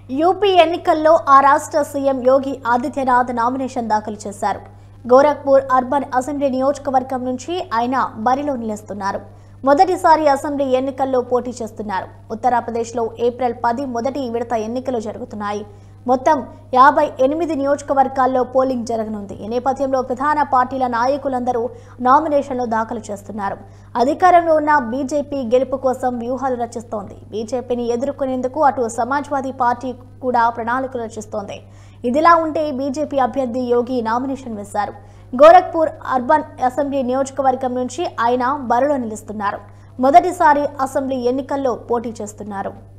UP ఎన్నికల్లో ఆ రాష్ట్ర సీఎం యోగి ఆదిత్యనాథ్ నామినేషన్ దాఖలు చేశారు గోరఖ్పూర్ అర్బన్ అసెంబ్లీ నియోజకవర్గం నుంచి ఆయన బరిలో నిలుస్తున్నారు మొదటిసారి అసెంబ్లీ ఎన్నికల్లో పోటీ చేస్తున్నారు ఉత్తరప్రదేశ్లో ఏప్రిల్ పది మొదటి విడత ఎన్నికలు జరుగుతున్నాయి మొత్తం యాభై ఎనిమిది నియోజకవర్గాల్లో పోలింగ్ జరగనుంది ఈ నేపథ్యంలో ప్రధాన పార్టీల నాయకులందరూ నామినేషన్లు దాఖలు చేస్తున్నారు అధికారంలో ఉన్న బీజేపీ గెలుపు కోసం వ్యూహాలు రచిస్తోంది బీజేపీని ఎదుర్కొనేందుకు అటు సమాజ్వాదీ పార్టీ కూడా ప్రణాళికలు రచిస్తోంది ఇదిలా ఉంటే బీజేపీ అభ్యర్థి యోగి నామినేషన్ వేశారు గోరఖ్పూర్ అర్బన్ అసెంబ్లీ నియోజకవర్గం నుంచి ఆయన బరిలో నిలుస్తున్నారు మొదటిసారి అసెంబ్లీ ఎన్నికల్లో పోటీ చేస్తున్నారు